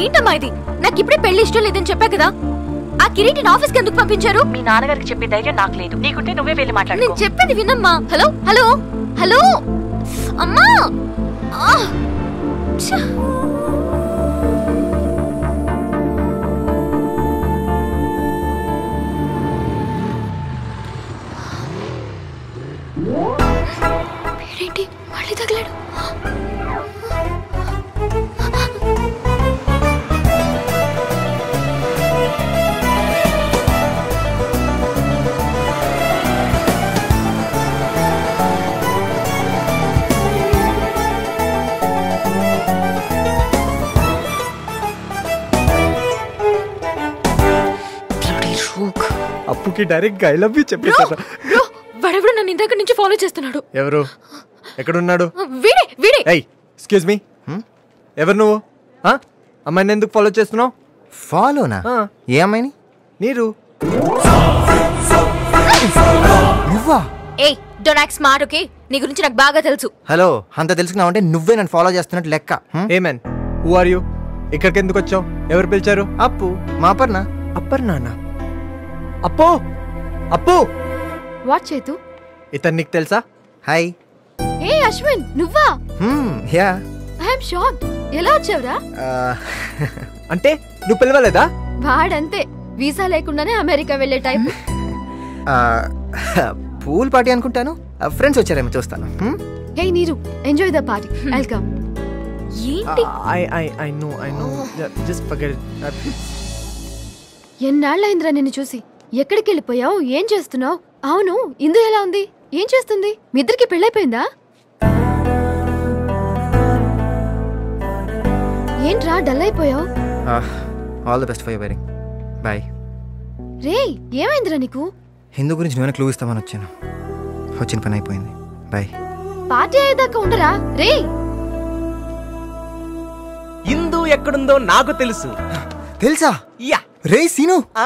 ఏంటమ్మా ఇది నాకు ఇప్పుడే పెళ్లి ఇష్టం లేదని చెప్పా కదా ఆ కిరీటిని ఆఫీస్కి ఎందుకు పంపించారు మీ నాన్నగారికి చెప్పే ధైర్యం నాకు లేదు నీకుంటే నువ్వే వెళ్ళి మాట్లాడు నేను చెప్పేది వినమ్మా హలో హలో హలో అమ్మా ఆ! ఛ! వీడేంటి మళ్ళీ తగిలాడు అప్పుకి డైరెక్ట్ ఐ లవ్ యూ చెప్పేసారా బ్రో వాడెవడో నన్ను ఇందాక నుంచి ఫాలో చేస్తున్నాడు ఎవరు ఎక్కడున్నాడు వీడే వీడే ఎయ్ ఎక్స్క్యూజ్ మీ ఎవరు నువ్వు ఆ? అమ్మాయిని ఎందుకు ఫాలో చేస్తున్నావు ఫాలోనా ఆ. ఏ అమ్మాయిని నీరు నువ్వా ఏయ్ డోంట్ యాక్ట్ స్మార్ట్ ఓకే నీ గురించి నాకు బాగా తెలుసు హలో అంత తెలుసుకున్నావు అంటే నువ్వే నన్ను ఫాలో చేస్తున్నట్టు లెక్క హ్మ్? Hey man who are you ఇక్కడికి ఎందుకు వచ్చావు ఎవరు పిలిచారు అప్పు మా అపర్ణ అప్పర్ నాన్న అప్పు అప్పు వాట్ చేతు ఇతను నీకు తెలుసా హాయ్ ఏ అశ్విన్ నువ్వా హ్మ్, యా ఐఎమ్ షాక్ ఎలా వచ్చావురా ఆ, అంటే నువ్వు పిలవలేదా వాడంతే వీసా లేకుండానే అమెరికా వెళ్ళే టైప్ ఆ, పూల్ పార్టీ అనుకుంటాను ఫ్రెండ్స్ వచ్చారేమో చూస్తాను హ్మ్? Hey Neeru enjoy the party welcome ఏంటి I I I know I know just forget ఎన్నాళ్ళైందిరా నిన్ను చూసి ఎక్కడికి వెళ్ళిపోయావు ఏం చేస్తున్నావు అవును ఇందు ఎలా ఉంది ఏం చేస్తుంది మీ ఇద్దరికి పెళ్ళైపోయిందా ఏంట్రా డల్ అయిపోయావు all the best for you వెరింగ్ బాయ్ రే ఏమైందిరా నీకు హిందూ గురించి నేను క్లూ ఇస్తామని వచ్చాను వచ్చిన పని అయిపోయింది బాయ్ పార్టీ అయ్యేదాకా ఉండరా రే ఇందు ఎక్కడుందో నాకు తెలుసు తెలుసా యా రే సీను ఆ.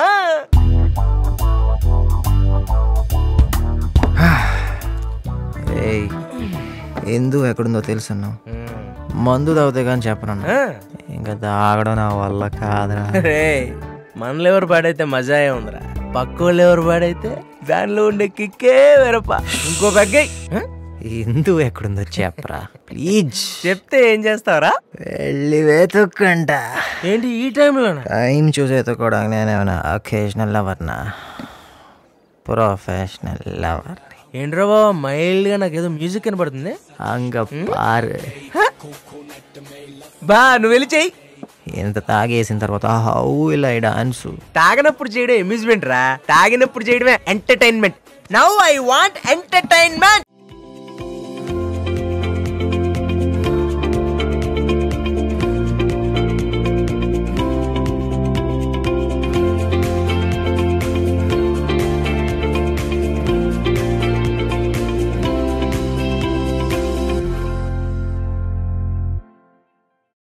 ఏయ్ ఎందు ఎక్కడుందో తెలుసు అన్నావు మందు తాగితే కానీ చెప్పనన్నా ఆ. ఇంకా తాగడం నా వల్ల కాదురా రేయ్, మనలో ఎవరు పాడైతే మజాయే ఉందిరా పక్కోళ్ళు ఎవరు పాడైతే దానిలో ఉండే కిక్కే వేరప్ప ఇంకో పెగ్గై ఎందు ఎక్కడుందో చెప్పరా ప్లీజ్ చెప్తే ఏం చేస్తావరా వెళ్ళి వెతుక్కుంటా ఏంటి ఈ టైంలోనా టైం చూసి ఎత్తుకోవడానికి నేనేమన్నా అకేషనల్ లవర్నా ప్రొఫెషనల్ లవర్ ఏంట్రా బాబా మైల్డ్ గా నాకేదో మ్యూజిక్ కనపడుతుంది అంగ పారు బా నువ్వు వెళ్ళి చెయ్యి ఎంత తాగేసిన తర్వాత హౌ ఇలా డాన్స్ తాగనప్పుడు చేయడం అమ్యూజ్మెంట్ రా తాగినప్పుడు చేయడమే entertainment now I want entertainment